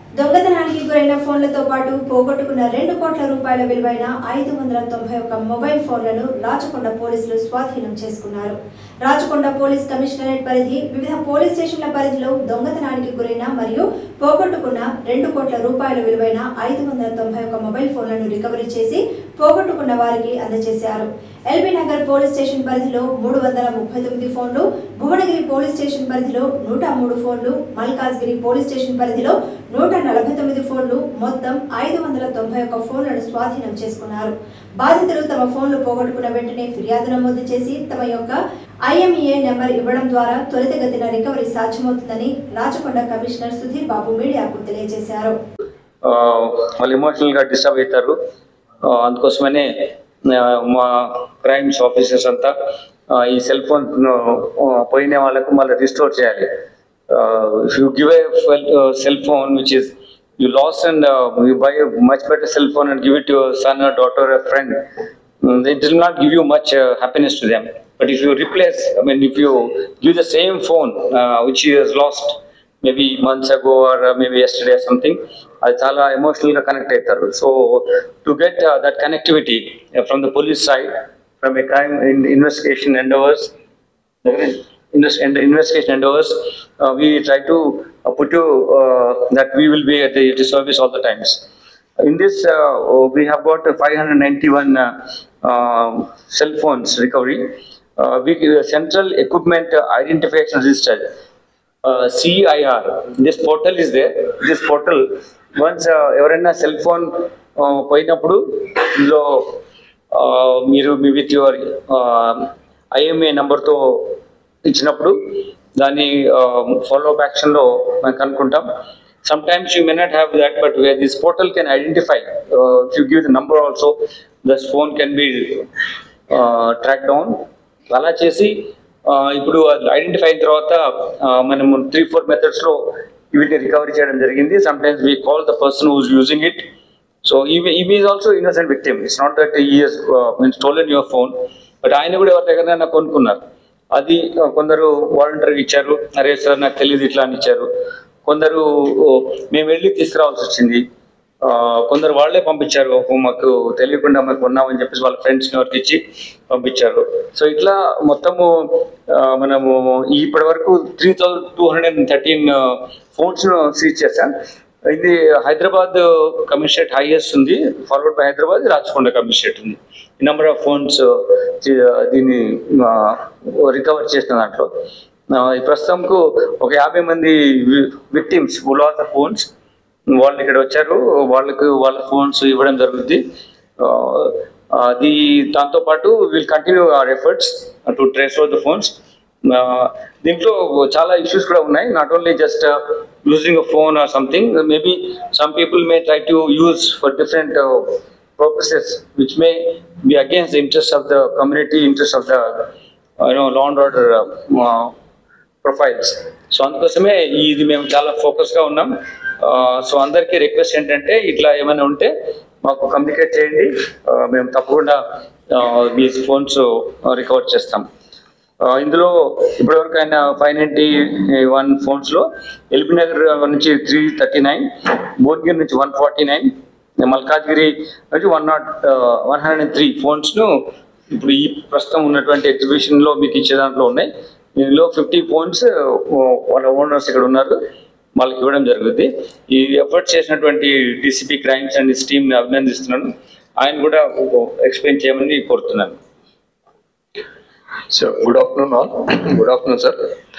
దొంగతనానికి గురైన ఫోన్లతో పాటు పోగొట్టుకున్న రెండు కోట్ల రూపాయల విలువైన ఐదు వందల తొంభై ఒక్క మొబైల్ ఫోన్లను రాచకొండ పోలీసులు స్వాధీనం చేసుకున్నారు రాచకొండ పోలీస్ కమిషనరేట్ పరిధి వివిధ పోలీస్ స్టేషన్ల పరిధిలో దొంగతనానికి గురైన మరియు పోగొట్టుకున్న రెండు కోట్ల రూపాయల విలువైన ఐదు వందల తొంభై ఒక్క మొబైల్ ఫోన్లను రికవరీ చేసి పోగొట్టుకున్న వారికి అందజేశారు ఎల్బీ నగర్ పోలీస్ స్టేషన్ పరిధిలో మూడు వందల ముప్పై తొమ్మిది ఫోన్లు భువనగిరి పోలీస్ స్టేషన్ పరిధిలో నూట మూడు ఫోన్లు మల్కాజ్గిరి పోలీస్ స్టేషన్ పరిధిలో నూట నలభై తొమ్మిది ఫోన్లు మొత్తం ఐదు వందల తొంభై ఒక్క ఫోన్లను స్వాధీనం చేసుకున్నారు బాధితులు తమ ఫోన్లు పోగొట్టుకున్న వెంటనే ఫిర్యాదు నమోదు చేసి తమ యొక్క ఐఎంఈఏ నెంబర్ ఇవ్వడం ద్వారా త్వరితగతిన రికవరీ సాధ్యమవుతుందని రాచకొండ కమిషనర్ సుధీర్ బాబు మీడియాకు తెలియజేశారు ఆ, వాళ్ళు ఎమోషనల్గా డిస్టర్బ్ అవుతారు ఆ, అందుకోసమనే ఆ, మా క్రైమ్స్ ఆఫీసర్స్ అంతా ఆ, ఈ సెల్ ఫోన్ పోయిన వాళ్ళకు మళ్ళీ రిస్టోర్ చేయాలి if you give a cell phone which is you lose and you buy much better cell phone and give it your son daughter friend it will not give you much uh, happiness to them. But if you replace, I mean, if you give the same phone uh, which he has lost maybe months ago or uh, maybe yesterday or something, అది చాలా ఎమోషనల్గా connect అవుతారు so to get that connectivity from the police side from a crime investigation endeavours invest- and investigation endeavors, uh, we try to uh, put you uh, that we will be at the, at the service all the times. In this, uh, we have got 591 uh, uh, cell phones recovery. Uh, we uh, central equipment uh, identification register. Uh, CIR. This portal is there. This portal, once uh, ఎవరైనా cell phone పోయినప్పుడు ఇందులో uh, మీరు me with your IMA నంబర్తో ఇచ్చినప్పుడు దాన్ని follow up యాక్షన్లో మనం కనుక్కుంటాం sometimes you may not have that but this portal can identify if you give the number also thus phone can be track down అలా చేసి uh, ఇప్పుడు identify అయిన తర్వాత uh, మనము త్రీ ఫోర్ మెథడ్స్లో వీటిని రికవరీ చేయడం జరిగింది sometimes we call the person who's using it so ఈమె ఈమె is also innocent victim it's not that he's mean stolen your phone but ఆయన కూడా ఎవరి దగ్గర కొనుక్కున్నారు అది uh, కొందరు వాలంటీర్కి ఇచ్చారు అరే సార్ నాకు తెలియదు ఇట్లా అని ఇచ్చారు కొందరు oh, మేము వెళ్ళి తీసుకురావాల్సి వచ్చింది ఆ, కొందరు వాళ్ళే పంపించారు "ఓ, మాకు తెలియకుండా మాకు కొన్నామని చెప్పేసి వాళ్ళ ఫ్రెండ్స్ని ఎవరికి ఇచ్చి పంపించారు సో ఇట్లా మొత్తము ఆ, మనము ఇప్పటి వరకు three thousand two hundred and thirteen ఫోన్స్ను సీజ్ చేశాం ఇది హైదరాబాద్ కమిషనరేట్ హైయెస్ట్ ఉంది forward by Hyderabad Rachakonda commissionerate ఉంది ఈ నెంబర్ ఆఫ్ ఫోన్స్ దీన్ని రికవర్ చేసిన దాంట్లో ఆ, ఈ ప్రస్తుతంకు ఒక యాభై మంది విక్టిమ్స్ లాస్ ఆఫ్ ఫోన్స్ వాళ్ళు ఇక్కడ వచ్చారు వాళ్ళకు వాళ్ళ ఫోన్స్ ఇవ్వడం జరుగుతుంది ఆ, అది దాంతోపాటు will continue our efforts to trace out the phones దీంట్లో చాలా ఇష్యూస్ కూడా ఉన్నాయి not only just using a phone or something maybe some people may try to use for different purposes which may be against the interest of the community interest of the you know law and order profiles so అందుకోసమే ఇది మేము చాలా ఫోకస్గా ఉన్నాం so అందరికీ request ఏంటంటే ఇట్లా ఏమైనా ఉంటే మాకు కమ్యూనికేట్ చేయండి ఆ, మేము తప్పకుండా ఆ, మీ ఫోన్స్ రికవర్ చేస్తాం ఆ, ఇందులో ఇప్పటివరకు ఆయన ఫైవ్ నైంటీ వన్ ఫోన్స్లో ఎల్బీ నగర్ నుంచి త్రీ థర్టీ నైన్ భువనగిరి నుంచి వన్ ఫార్టీ నైన్ మల్కాజ్గిరి నుంచి one not one hundred and three ఫోన్స్ను ఇప్పుడు ఈ ప్రస్తుతం ఉన్నటువంటి ఎగ్జిబిషన్లో మీకు ఇచ్చే దాంట్లో ఉన్నాయి దీనిలో ఫిఫ్టీ ఫోన్స్ వాళ్ళ ఓనర్స్ ఇక్కడ ఉన్నారు వాళ్ళకి ఇవ్వడం జరుగుతుంది ఈ ఎఫర్ట్ చేసినటువంటి డీసీపీ క్రైమ్స్ అండ్ టీమ్ని అభినందిస్తున్నాను ఆయన కూడా ఎక్స్ప్లెయిన్ చేయమని కోరుతున్నాను So, good afternoon all. Good afternoon, sir.